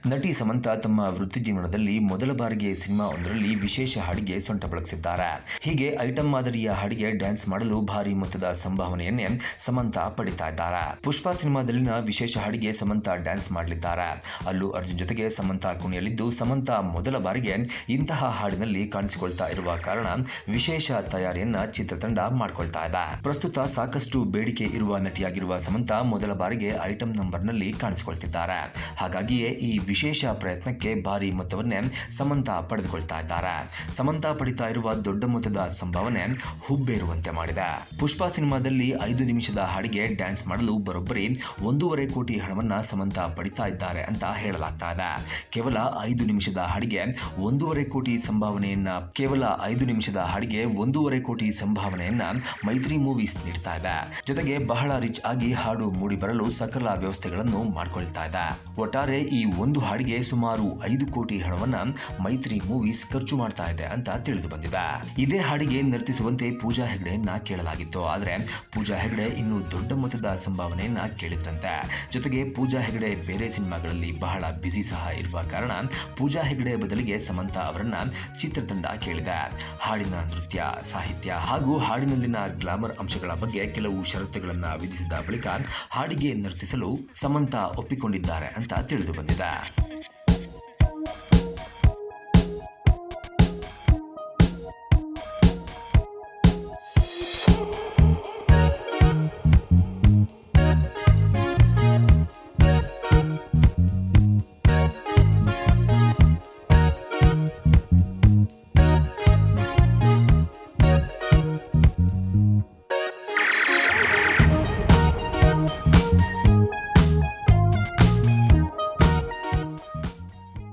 ನಟಿ ಸಮಂತಾ ತಮ್ಮ ವೃತ್ತಿ ಜೀವನದಲ್ಲಿ ಮೊದಲ ಬಾರಿಗೆ ಸಿನಿಮಾ ಒಂದರಲ್ಲಿ ವಿಶೇಷ ಹಾಡಿಗೆ ಸೊಂಟ ಬಳಸಿದ್ದಾರೆ ಹೀಗೆ ಐಟಂ ಮಾದರಿಯ ಹಾಡಿಗೆ ಡ್ಯಾನ್ಸ್ ಮಾಡಲು ಭಾರಿ ಮೊತ್ತದ ಸಂಭಾವನೆಯನ್ನೇ ಸಮಂತಾ ಪಡಿತಾ ಇದ್ದಾರೆ ಪುಷ್ಪ ಸಿನಿಮಾದಲ್ಲಿನ ವಿಶೇಷ ಹಾಡಿಗೆ ಸಮಂತಾ ಡ್ಯಾನ್ಸ್ ಮಾಡಲಿದ್ದಾರೆ ಅಲ್ಲು ಅರ್ಜುನ್ ಜೊತೆಗೆ ಸಮಂತಾ ಕುಣಿಯಲಿದ್ದು ಸಮಂತಾ ಮೊದಲ ಬಾರಿಗೆ ಇಂತಹ ಹಾಡಿನಲ್ಲಿ ಕಾಣಿಸಿಕೊಳ್ತಾ ಇರುವ ಕಾರಣ ವಿಶೇಷ ತಯಾರಿಯನ್ನ ಚಿತ್ರತಂಡ ಮಾಡಿಕೊಳ್ತಾ ಇದೆ ಪ್ರಸ್ತುತ ಸಾಕಷ್ಟು ಬೇಡಿಕೆ ಇರುವ ನಟಿಯಾಗಿರುವ ಸಮಂತಾ ಮೊದಲ ಬಾರಿಗೆ ಐಟಂ ನಂಬರ್ನಲ್ಲಿ ಕಾಣಿಸಿಕೊಳ್ತಿದ್ದಾರೆ ಹಾಗಾಗಿಯೇ ಈ ವಿಶೇಷ ಪ್ರಯತ್ನಕ್ಕೆ ಭಾರಿ ಮೊತ್ತವನ್ನೇ ಸಮಂತಾ ಪಡೆದುಕೊಳ್ತಾ ಇದ್ದಾರೆ ಸಮಂತಾ ಪಡಿತಾ ಇರುವ ದೊಡ್ಡ ಮೊತ್ತದ ಸಂಭಾವನೆ ಹುಬ್ಬೇರುವಂತೆ ಮಾಡಿದೆ ಪುಷ್ಪ ಸಿನಿಮಾದಲ್ಲಿ ಐದು ನಿಮಿಷದ ಹಾಡಿಗೆ ಡ್ಯಾನ್ಸ್ ಮಾಡಲು ಬರೋಬ್ಬರಿ ಒಂದೂವರೆ ಕೋಟಿ ಹಣವನ್ನ ಸಮಂತಾ ಪಡಿತಾ ಇದ್ದಾರೆ ಅಂತ ಹೇಳಲಾಗ್ತಾ ಇದೆ ಕೇವಲ ಐದು ನಿಮಿಷದ ಹಾಡಿಗೆ ಒಂದೂವರೆ ಕೋಟಿ ಸಂಭಾವನೆಯನ್ನ ಕೇವಲ ಐದು ನಿಮಿಷದ ಹಾಡಿಗೆ ಒಂದೂವರೆ ಕೋಟಿ ಸಂಭಾವನೆಯನ್ನ ಮೈತ್ರಿ ಮೂವೀಸ್ ನೀಡ್ತಾ ಇದೆ ಜೊತೆಗೆ ಬಹಳ ರಿಚ್ ಆಗಿ ಹಾಡು ಮೂಡಿ ಬರಲು ಸಕಲ ವ್ಯವಸ್ಥೆಗಳನ್ನು ಮಾಡ್ಕೊಳ್ತಾ ಇದೆ ಒಟ್ಟಾರೆ ಈ ಒಂದು ಹಾಡಿಗೆ ಸುಮಾರು ಐದು ಕೋಟಿ ಹಣವನ್ನ ಮೈತ್ರಿ ಮೂವೀಸ್ ಖರ್ಚು ಮಾಡ್ತಾ ಇದೆ ಅಂತ ತಿಳಿದು ಬಂದಿದೆ ಇದೇ ಹಾಡಿಗೆ ನರ್ತಿಸುವಂತೆ ಪೂಜಾ ಹೆಗ್ಡೆಯನ್ನ ಕೇಳಲಾಗಿತ್ತು ಆದ್ರೆ ಪೂಜಾ ಹೆಗ್ಡೆ ಇನ್ನೂ ದೊಡ್ಡ ಮೊತ್ತದ ಸಂಭಾವನೆಯನ್ನ ಕೇಳಿದ್ರಂತೆ ಜೊತೆಗೆ ಪೂಜಾ ಹೆಗ್ಡೆ ಬೇರೆ ಸಿನಿಮಾಗಳಲ್ಲಿ ಬಹಳ ಬ್ಯುಸಿ ಸಹ ಇರುವ ಕಾರಣ ಪೂಜಾ ಹೆಗ್ಡೆ ಬದಲಿಗೆ ಸಮಂತಾ ಅವರನ್ನ ಚಿತ್ರತಂಡ ಕೇಳಿದೆ ಹಾಡಿನ ನೃತ್ಯ ಸಾಹಿತ್ಯ ಹಾಗೂ ಹಾಡಿನಲ್ಲಿನ ಗ್ಲಾಮರ್ ಅಂಶಗಳ ಬಗ್ಗೆ ಕೆಲವು ಷರತ್ತುಗಳನ್ನ ವಿಧಿಸಿದ ಬಳಿಕ ಹಾಡಿಗೆ ನರ್ತಿಸಲು ಸಮಂತಾ ಒಪ್ಪಿಕೊಂಡಿದ್ದಾರೆ ಅಂತ ತಿಳಿದು ಬಂದಿದೆ